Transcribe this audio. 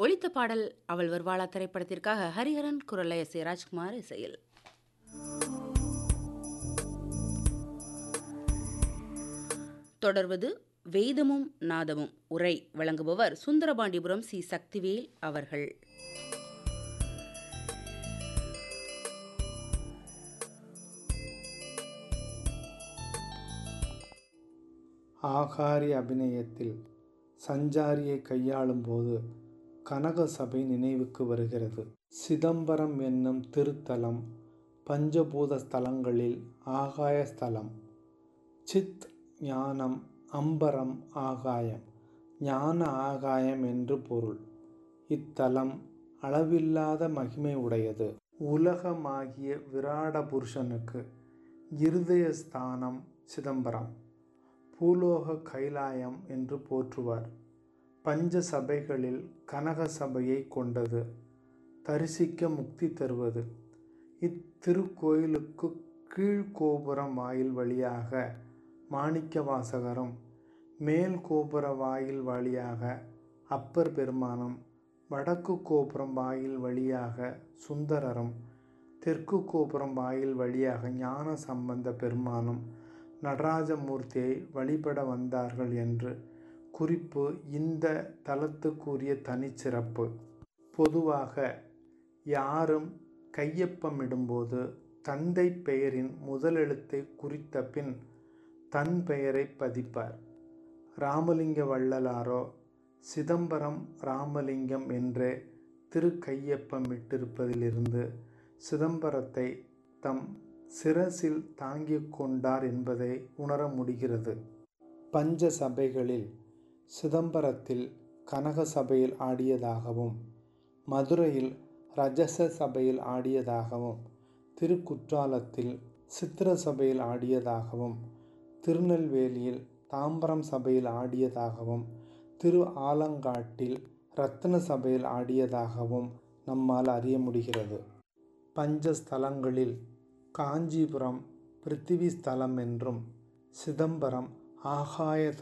ஒலித்த பாடல் அவள் வருவாளா திரைப்படத்திற்காக ஹரிஹரன் குரலை எஸ் ஏ ராஜ்குமார் இசையில் தொடர்வது வேதமும் நாதமும் உரை வழங்குபவர் சுந்தரபாண்டிபுரம் சி சக்திவேல் அவர்கள் ஆகாரி அபிநயத்தில் சஞ்சாரியை கையாளும் போது கனக சபை நினைவுக்கு வருகிறது சிதம்பரம் என்னும் திருத்தலம் பஞ்சபூத ஸ்தலங்களில் ஆகாய ஸ்தலம் சித் ஞானம் அம்பரம் ஆகாயம் ஞான ஆகாயம் என்று பொருள் இத்தலம் அளவில்லாத மகிமை உடையது உலகமாகிய விராட புருஷனுக்கு இருதய ஸ்தானம் சிதம்பரம் பூலோக கைலாயம் என்று போற்றுவார் பஞ்ச சபைகளில் கனக சபையை கொண்டது தரிசிக்க முக்தி தருவது இத்திருக்கோயிலுக்கு கீழ்கோபுரம் வாயில் வழியாக மாணிக்க வாசகரும் மேல் கோபுர வாயில் வழியாக அப்பர் பெருமானும் வடக்கு கோபுரம் வாயில் வழியாக சுந்தரரும் தெற்கு கோபுரம் வாயில் வழியாக ஞான சம்பந்த பெருமானும் நடராஜமூர்த்தியை வழிபட வந்தார்கள் என்று குறிப்பு இந்த தலத்துக்குரிய தனிச்சிறப்பு பொதுவாக யாரும் கையொப்பமிடும்போது தந்தை பெயரின் முதலெழுத்தை குறித்த பின் தன் பெயரை பதிப்பார் ராமலிங்க வள்ளலாரோ சிதம்பரம் ராமலிங்கம் என்றே திருக்கையப்பமிட்டிருப்பதிலிருந்து சிதம்பரத்தை தம் சிரசில் தாங்கிக் கொண்டார் என்பதை உணர முடிகிறது பஞ்ச சபைகளில் சிதம்பரத்தில் கனக சபையில் ஆடியதாகவும் மதுரையில் ரஜச சபையில் ஆடியதாகவும் திருக்குற்றாலத்தில் சித்திர சபையில் ஆடியதாகவும் திருநெல்வேலியில் தாம்பரம் சபையில் ஆடியதாகவும் திரு ஆலங்காட்டில் ரத்ன சபையில் ஆடியதாகவும் நம்மால் அறிய முடிகிறது பஞ்சஸ்தலங்களில் காஞ்சிபுரம் பிருத்திவி ஸ்தலம் என்றும் சிதம்பரம் ஆகாய